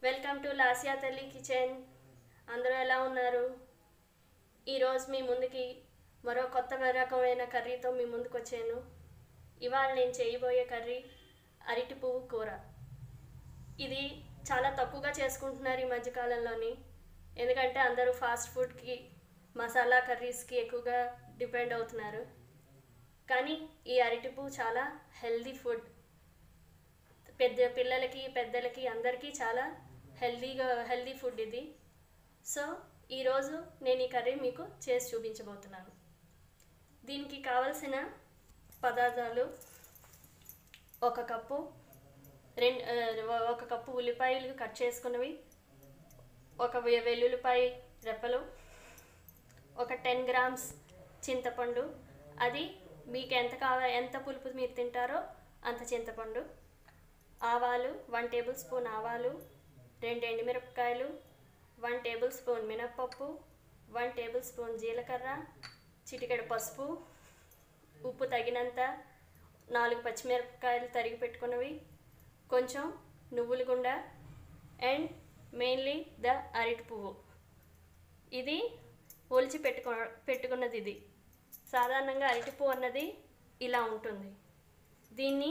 welcome to లాసియా తల్లి kitchen అందరూ ఎలా ఉన్నారు ఈరోజు మీ ముందుకి మరో కొత్త రకమైన కర్రీతో మీ ముందుకు వచ్చాను ఇవాళ నేను చేయబోయే కర్రీ అరటి పువ్వు కూర ఇది చాలా తక్కువగా చేసుకుంటున్నారు ఈ మధ్యకాలంలోని ఎందుకంటే అందరూ ఫాస్ట్ ఫుడ్కి మసాలా కర్రీస్కి ఎక్కువగా డిపెండ్ అవుతున్నారు కానీ ఈ అరటి పువ్వు చాలా హెల్దీ ఫుడ్ పెద్ద పిల్లలకి పెద్దలకి అందరికీ చాలా హెల్దీగా హెల్దీ ఫుడ్ ఇది సో ఈరోజు నేను ఈ కర్రీ మీకు చేసి చూపించబోతున్నాను దీనికి కావలసిన పదార్థాలు ఒక కప్పు రెండు ఒక కప్పు ఉల్లిపాయలు కట్ చేసుకున్నవి ఒక వె- వెల్లుల్లిపాయ రెప్పలు ఒక టెన్ గ్రామ్స్ చింతపండు అది మీకు ఎంత కావాలి ఎంత పులుపు మీరు తింటారో అంత చింతపండు ఆవాలు వన్ టేబుల్ స్పూన్ ఆవాలు రెండు ఎండుమిరపకాయలు వన్ టేబుల్ స్పూన్ మినప్పప్పు వన్ టేబుల్ స్పూన్ జీలకర్ర చిటికెడు పసుపు ఉప్పు తగినంత నాలుగు పచ్చిమిరపకాయలు తరిగి పెట్టుకున్నవి కొంచెం నువ్వుల గుండ అండ్ మెయిన్లీ ద అరటి పువ్వు ఇది ఒలిచి పెట్టుకో పెట్టుకున్నది ఇది సాధారణంగా అరటి పువ్వు అన్నది ఇలా ఉంటుంది దీన్ని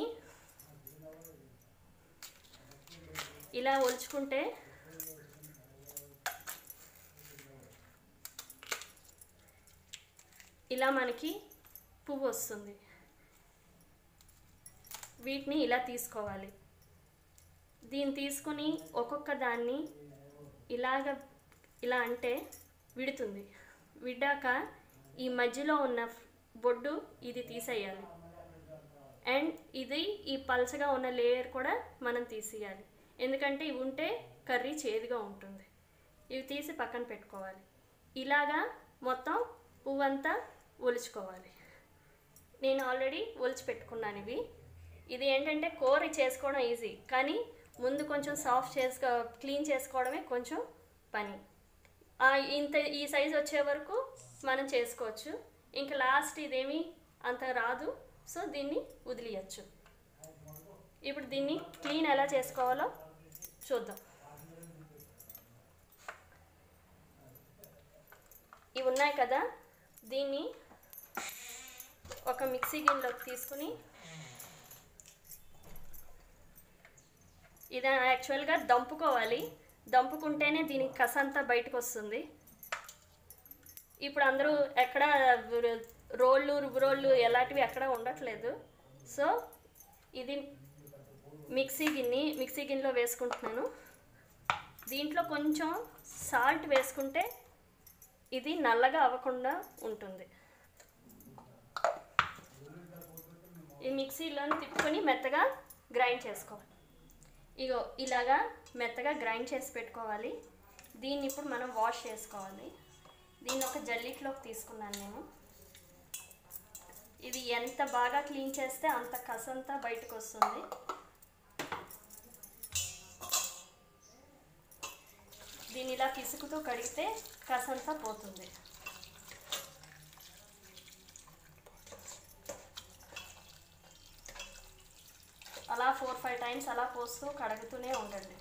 ఇలా ఒలుచుకుంటే ఇలా మనకి పువ్వు వస్తుంది వీటిని ఇలా తీసుకోవాలి దీన్ని తీసుకుని ఒక్కొక్క దాన్ని ఇలాగ ఇలా అంటే విడుతుంది విడ్డాక ఈ మధ్యలో ఉన్న బొడ్డు ఇది తీసేయాలి అండ్ ఇది ఈ పల్చగా ఉన్న లేయర్ కూడా మనం తీసేయాలి ఎందుకంటే ఇవి ఉంటే కర్రీ చేదుగా ఉంటుంది ఇవి తీసి పక్కన పెట్టుకోవాలి ఇలాగా మొత్తం పువ్వంతా ఒలుచుకోవాలి నేను ఆల్రెడీ ఒలిచి పెట్టుకున్నాను ఇవి ఇది ఏంటంటే కూర చేసుకోవడం ఈజీ కానీ ముందు కొంచెం సాఫ్ట్ చేసుకో క్లీన్ చేసుకోవడమే కొంచెం పని ఆ ఇంత ఈ సైజ్ వచ్చే వరకు మనం చేసుకోవచ్చు ఇంకా లాస్ట్ ఇదేమీ అంత రాదు సో దీన్ని వదిలేయచ్చు ఇప్పుడు దీన్ని క్లీన్ ఎలా చేసుకోవాలో చూద్దాం ఇవి ఉన్నాయి కదా దీన్ని ఒక మిక్సీ గిన్నెలోకి తీసుకుని ఇది యాక్చువల్గా దంపుకోవాలి దంపుకుంటేనే దీనికి కసంతా బయటకు వస్తుంది ఇప్పుడు అందరూ ఎక్కడ రోళ్ళు రుబ్బురోళ్ళు ఎలాంటివి ఎక్కడ ఉండట్లేదు సో ఇది మిక్సీ గిన్నె మిక్సీ గిన్నెలో వేసుకుంటున్నాను దీంట్లో కొంచెం సాల్ట్ వేసుకుంటే ఇది నల్లగా అవ్వకుండా ఉంటుంది ఈ మిక్సీలోని తిప్పుకొని మెత్తగా గ్రైండ్ చేసుకోవాలి ఇగో ఇలాగా మెత్తగా గ్రైండ్ చేసి పెట్టుకోవాలి దీన్ని ఇప్పుడు మనం వాష్ చేసుకోవాలి దీన్ని ఒక జల్లిట్లోకి తీసుకున్నాను నేను ఇది ఎంత బాగా క్లీన్ చేస్తే అంత కసంతా బయటకు వస్తుంది దీన్ని ఇలా పిసుకుతూ కడిగితే కసంతా పోతుంది అలా ఫోర్ ఫైవ్ టైమ్స్ అలా పోస్తూ కడుగుతూనే ఉండండి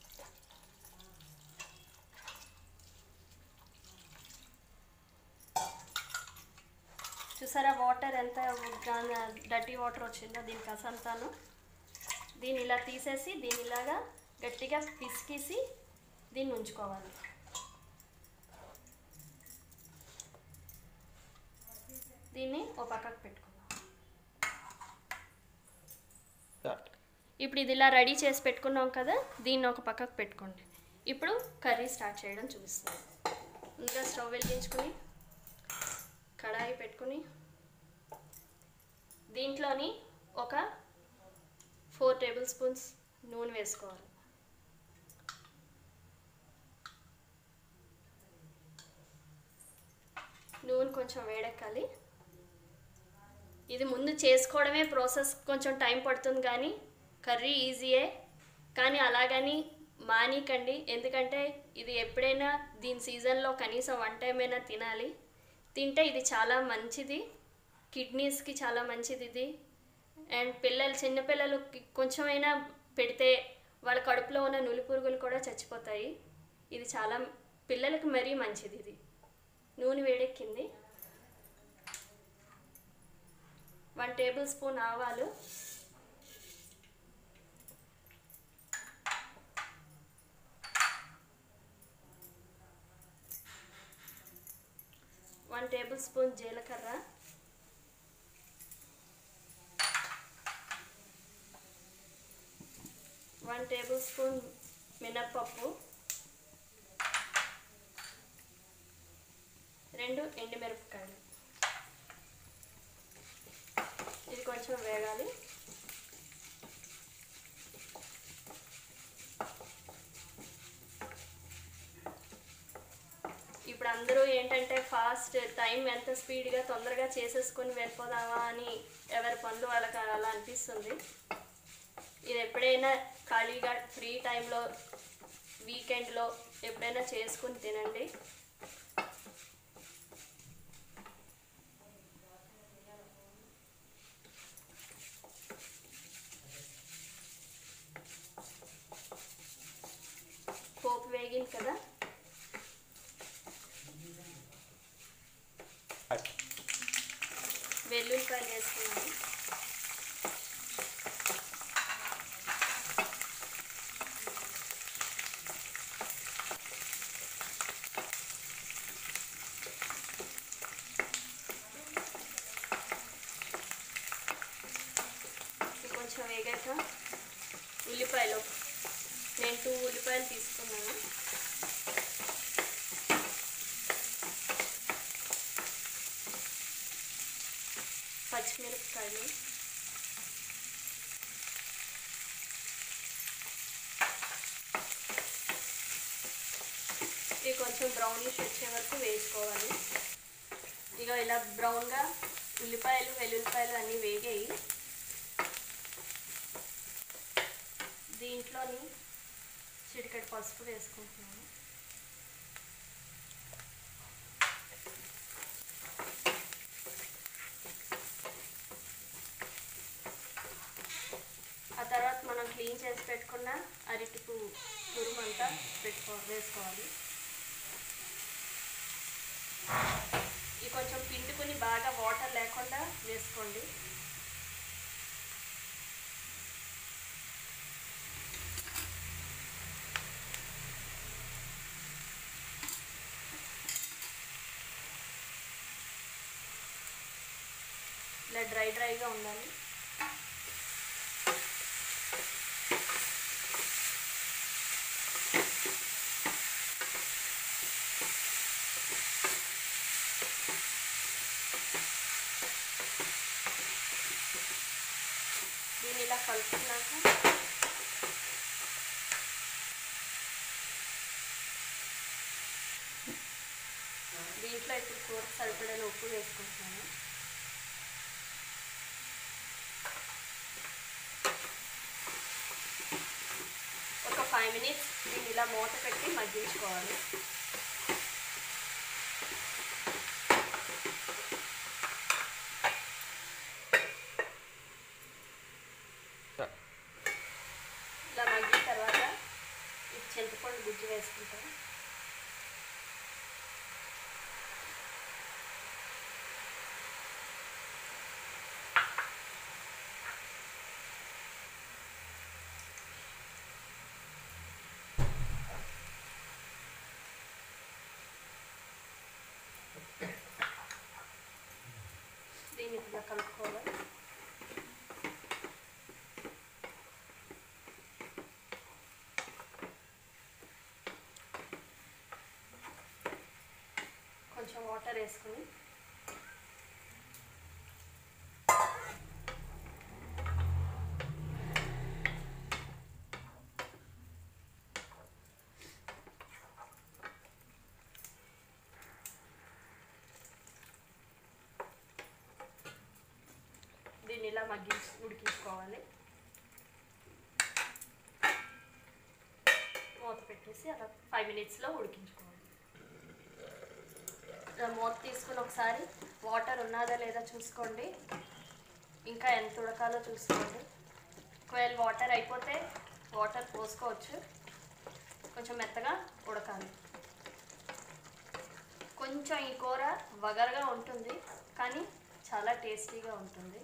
చూసారా వాటర్ ఎంత డర్టీ వాటర్ వచ్చిందో దీనికి కసంతాను దీన్ని ఇలా తీసేసి దీన్ని ఇలాగా గట్టిగా పిసికేసి దీన్ని ఉంచుకోవాలి దీన్ని ఓ పక్కకు పెట్టుకుందాం ఇప్పుడు ఇది ఇలా రెడీ చేసి పెట్టుకున్నాం కదా దీన్ని ఒక పక్కకు పెట్టుకోండి ఇప్పుడు కర్రీ స్టార్ట్ చేయడం చూపిస్తాను ముందుగా స్టవ్ వెలిగించుకుని కడాయి పెట్టుకుని దీంట్లోని ఒక ఫోర్ టేబుల్ స్పూన్స్ నూనె వేసుకోవాలి నూనె కొంచెం వేడెక్కాలి ఇది ముందు చేసుకోవడమే ప్రాసెస్ కొంచెం టైం పడుతుంది కానీ కర్రీ ఈజీయే కానీ అలాగని మానీకండి ఎందుకంటే ఇది ఎప్పుడైనా దీని సీజన్లో కనీసం వన్ టైం అయినా తినాలి తింటే ఇది చాలా మంచిది కిడ్నీస్కి చాలా మంచిది ఇది అండ్ పిల్లలు చిన్నపిల్లలకి కొంచెమైనా పెడితే వాళ్ళ కడుపులో ఉన్న నులి పురుగులు కూడా చచ్చిపోతాయి ఇది చాలా పిల్లలకి మరీ మంచిది ఇది నూనె వేడెక్కింది వన్ టేబుల్ స్పూన్ ఆవాలు వన్ టేబుల్ స్పూన్ జీలకర్ర వన్ టేబుల్ స్పూన్ మినప్పప్పు రెండు ఎండుమిరపకాయలు ఇది కొంచెం వేగాలి ఇప్పుడు అందరూ ఏంటంటే ఫాస్ట్ టైం ఎంత స్పీడ్గా తొందరగా చేసేసుకొని వెళ్ళిపోదామా అని ఎవరి పనులు వాళ్ళకి అలా అనిపిస్తుంది ఇది ఎప్పుడైనా ఖాళీగా ఫ్రీ టైంలో వీకెండ్లో ఎప్పుడైనా చేసుకుని తినండి పోపు వేగింది కదా వెల్లుల్లిపాయలు వేసుకున్నాను ఇది కొంచెం వేగాక ఉల్లిపాయలు నేను టూ ఉల్లిపాయలు తీసుకున్నాను పచ్చిమిరపకాయలు ఇవి కొంచెం బ్రౌనిష్ వచ్చే వరకు వేసుకోవాలి ఇక ఇలా బ్రౌన్గా ఉల్లిపాయలు వెల్లుల్లిపాయలు అన్నీ వేగాయి దీంట్లోని చిటికెడు పసుపు వేసుకుంటున్నాను ఆ తర్వాత మనం క్లీన్ చేసి పెట్టుకున్న అరటి పువ్వు తురుమంతా పెట్టుకో వేసుకోవాలి ఇది కొంచెం పిండుకుని బాగా వాటర్ లేకుండా వేసుకోండి ఇలా డ్రై డ్రైగా ఉండాలి దీన్ని ఇలా కలుపుకున్నాక దీంట్లో ఇప్పుడు కూర సరిపడిన ఉప్పు వేసుకుంటున్నాను ఒక ఫైవ్ మినిట్స్ దీన్ని ఇలా మూత పెట్టి మగ్గించుకోవాలి ఇలా మగ్గిన తర్వాత ఇది చింతపండు గుజ్జు వేసుకుంటాం దీన్ని ఇలా కలుపుకోవాలి కొంచెం వాటర్ వేసుకుని దీన్ని ఇలా మగ్గి ఉడికించుకోవాలి మూత పెట్టేసి అలా ఫైవ్ మినిట్స్లో ఉడికించుకోవాలి ఇలా మూత తీసుకుని ఒకసారి వాటర్ ఉన్నదా లేదా చూసుకోండి ఇంకా ఎంత ఉడకాలో చూసుకోండి ఒకవేళ వాటర్ అయిపోతే వాటర్ పోసుకోవచ్చు కొంచెం మెత్తగా ఉడకాలి కొంచెం ఈ కూర వగరగా ఉంటుంది కానీ చాలా టేస్టీగా ఉంటుంది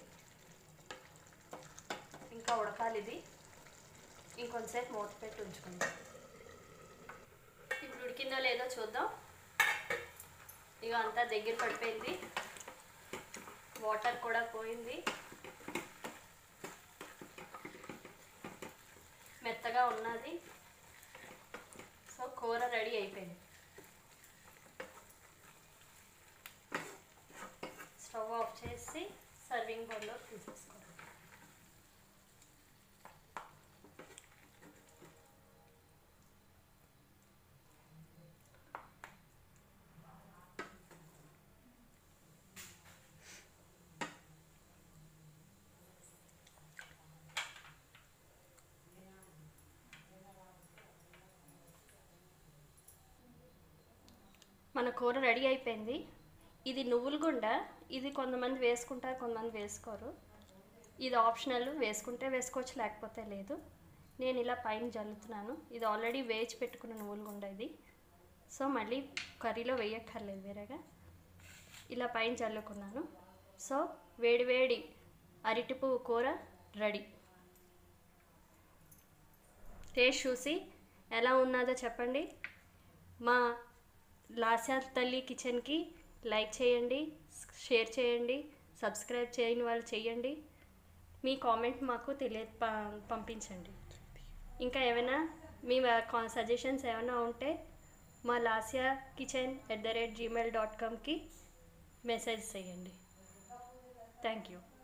ఇంకా ఉడకాలి ఇది ఇంకొంతసేపు మూత పెట్టి ఉంచుకుందాం ఇప్పుడు ఉడికిందో లేదో చూద్దాం ఇక అంతా దగ్గర పడిపోయింది వాటర్ కూడా పోయింది మెత్తగా ఉన్నది సో కూర రెడీ అయిపోయింది స్టవ్ ఆఫ్ చేసి సర్వింగ్ బౌల్లో తీసేసుకోవాలి మన కూర రెడీ అయిపోయింది ఇది నువ్వుల గుండ ఇది కొంతమంది వేసుకుంటారు కొంతమంది వేసుకోరు ఇది ఆప్షనల్ వేసుకుంటే వేసుకోవచ్చు లేకపోతే లేదు నేను ఇలా పైన జల్లుతున్నాను ఇది ఆల్రెడీ వేచి పెట్టుకున్న నువ్వుల గుండ ఇది సో మళ్ళీ కర్రీలో వేయక్కర్లేదు వేరేగా ఇలా పైన చల్లుకున్నాను సో వేడి వేడి అరటిపువ్వు కూర రెడీ టేస్ట్ చూసి ఎలా ఉన్నదో చెప్పండి మా లాస్యా తల్లి కిచెన్కి లైక్ చేయండి షేర్ చేయండి సబ్స్క్రైబ్ చేయని వాళ్ళు చేయండి మీ కామెంట్ మాకు తెలియ ప- పంపించండి ఇంకా ఏమైనా మీ సజెషన్స్ ఏమైనా ఉంటే మా Lasya kitchen at the rate Gmail dot కామ్కి మెసేజ్ చేయండి థ్యాంక్ యూ